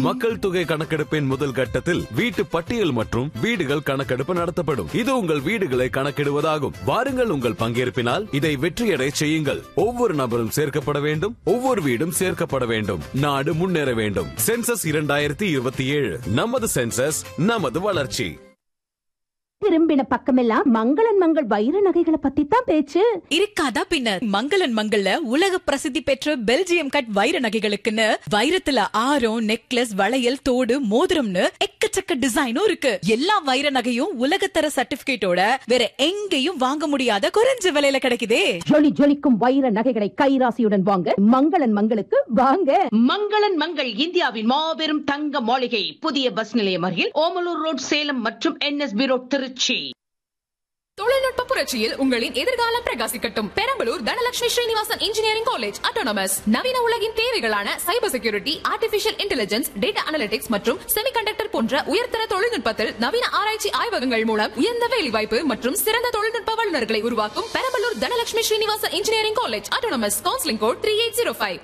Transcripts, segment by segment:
மக்கள் தொகை கணக்கெடுப்பின் முதல் கட்டத்தில் வீட்டு பட்டியல் மற்றும் வீடுகள் கணக்கெடுப்பு நடத்தப்படும் இது உங்கள் வீடுகளை கணக்கிடுவதாகும் வாருங்கள் உங்கள் பங்கேற்பினால் இதை வெற்றியடை செய்யுங்கள் ஒவ்வொரு நபரும் சேர்க்கப்பட வேண்டும் ஒவ்வொரு வீடும் சேர்க்கப்பட வேண்டும் நாடு முன்னேற வேண்டும் சென்சஸ் இரண்டாயிரத்தி இருபத்தி ஏழு நமது சென்சஸ் நமது வளர்ச்சி திரும்பின பக்கமெல்லாம் மங்களன் மங்கள் வைர நகைகளை பத்தி தான் பேச்சு இருக்காதா பின்ன மங்களன் மங்கள்ல உலக பிரசித்தி பெற்ற பெல்ஜியம் கட் வைர நகைகளுக்குன்னு வைரத்துல ஆரம் நெக்லஸ் வளையல் தோடு மோதிரம்னு எக்கச்சக்க டிசைனும் இருக்கு எல்லா வைர நகையும் உலகத்தர சர்டிபிகேட்டோட வேற எங்கேயும் வாங்க முடியாத குறைஞ்ச விலையில கிடைக்குதே ஜொலி ஜொலிக்கும் வைர நகைகளை கைராசியுடன் வாங்க மங்களன் மங்களுக்கு வாங்க மங்களன் மங்கள் இந்தியாவின் மாபெரும் தங்க மாளிகை புதிய பஸ் நிலையம் அருகில் ஓமலூர் ரோட் சேலம் மற்றும் என்எஸ்பி ரோட் திருச்சி தொழில்நுட்ப புரட்சியில் உங்களின் எதிர்காலம் பிரகாசிக்கட்டும் Perambalur Dhanalakshmi Srinivasan engineering college autonomous நவீன உலகின் தேவைகளான cyber security artificial intelligence data analytics மற்றும் செமிகண்டக்டர் போன்ற உயர்தர தொழில்நுட்பத்தில் நவீன ஆராய்ச்சி ஆய்வகங்கள் மூலம் உயர்ந்த வேலைவாய்ப்பு மற்றும் சிறந்த தொழில்நுட்ப வல்லுநர்களை உருவாக்கும் Perambalur Dhanalakshmi Srinivasan engineering college autonomous counselling code three eight zero five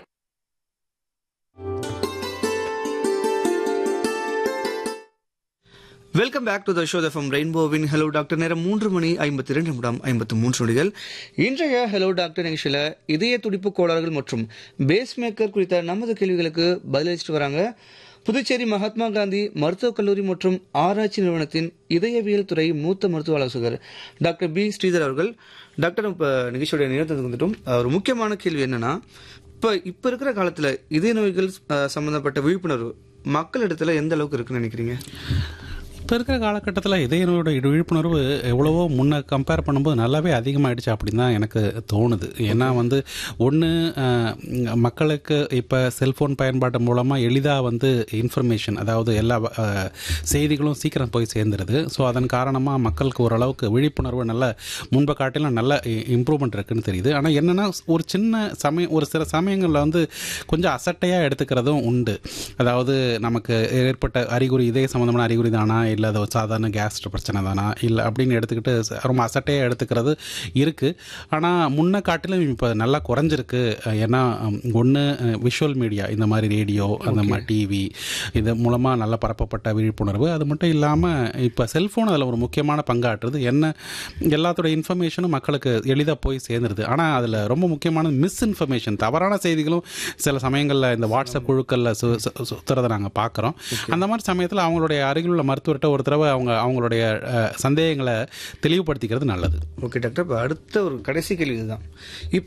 welcome back to the show from ரெயின்போவின் ஹலோ டாக்டர் நேரம் மூன்று மணி ஐம்பத்தி ரெண்டு நிமிடம் ஐம்பத்து மூன்று நொடிகள் இன்றைய ஹலோ டாக்டர் நிகழ்ச்சியில் இதய துடிப்பு கோளாறுகள் மற்றும் பேஸ் மேக்கர் குறித்த நமது கேள்விகளுக்கு பதிலளிச்சுட்டு வராங்க புதுச்சேரி மகாத்மா காந்தி மருத்துவக் கல்லூரி மற்றும் ஆராய்ச்சி நிறுவனத்தின் இதயவியல் துறை மூத்த மருத்துவ ஆலோசகர் டாக்டர் பி ஸ்ரீதர் அவர்கள் டாக்டர் இப்போ நிகழ்ச்சியோட நேரத்துக்கு வந்துட்டோம் அஹ், ஒரு முக்கியமான கேள்வி என்னன்னா இப்போ இப்போ இருக்கிற காலத்தில் இதய நோய்கள் அஹ், சம்பந்தப்பட்ட விழிப்புணர்வு மக்களிடத்துல எந்த அளவுக்கு இருக்குன்னு நினைக்கிறீங்க இப்போ இருக்கிற காலகட்டத்தில் இதயநோயோட இடு- விழிப்புணர்வு எவ்வளவோ முன்ன கம்பேர் பண்ணும்போது நல்லாவே அதிகமாகிடுச்சு அப்படின்னு தான் எனக்கு தோணுது ஏன்னா வந்து ஒன்று மக்களுக்கு இப்போ செல்ஃபோன் பயன்பாட்டு மூலமாக எளிதாக வந்து இன்ஃபர்மேஷன் அதாவது எல்லா அஹ், செய்திகளும் சீக்கிரம் போய் சேர்ந்துருது ஸோ அதன் காரணமாக மக்களுக்கு ஓரளவுக்கு விழிப்புணர்வு நல்ல முன்பை காட்டிலும் நல்ல இம்ப்ரூவ்மெண்ட் இருக்குன்னு தெரியுது ஆனால் என்னென்னா ஒரு சின்ன சமயம் ஒரு சில சமயங்களில் வந்து கொஞ்சம் அசட்டையாக எடுத்துக்கிறதும் உண்டு அதாவது நமக்கு ஏற்பட்ட அறிகுறி இதய சம்மந்தமான அறிகுறி தானா இல்லை அது ஒரு சாதாரண கேஸ் பிரச்சனை தானா இல்லை அப்படின்னு எடுத்துக்கிட்டு ச- ரொம்ப அசட்டையாக எடுத்துக்கிறது இருக்குது ஆனால் முன்ன காட்டிலும் இப்போ நல்லா குறைஞ்சிருக்கு அஹ் ஏன்னா ஒன்று விஷுவல் மீடியா இந்த மாதிரி ரேடியோ அந்த மாதிரி டிவி இது மூலமாக நல்லா பரப்பப்பட்ட விழிப்புணர்வு அது மட்டும் இல்லாமல் இப்போ செல்ஃபோன் அதில் ஒரு முக்கியமான பங்காற்றுது என்ன எல்லாத்தோட இன்ஃபர்மேஷனும் மக்களுக்கு எளிதாக போய் சேர்ந்துருது ஆனால் அதில் ரொம்ப முக்கியமான மிஸ்இன்ஃபர்மேஷன் தவறான செய்திகளும் சில சமயங்களில் இந்த வாட்ஸ்அப் குழுக்களில் சு சு- சுத்துறதை நாங்கள் பார்க்குறோம் அந்த மாதிரி சமயத்தில் அவங்களுடைய அருகில் உள்ள மருத்துவர்கிட்ட ஒரு தடவை அவங்க அவங்களுடைய அஹ், சந்தேகங்களை தெளிவுபடுத்திக்கிறது நல்லது ஓகே டாக்டர் இப்போ அடுத்த ஒரு கடைசி கேள்வி இதுதான் இப்போ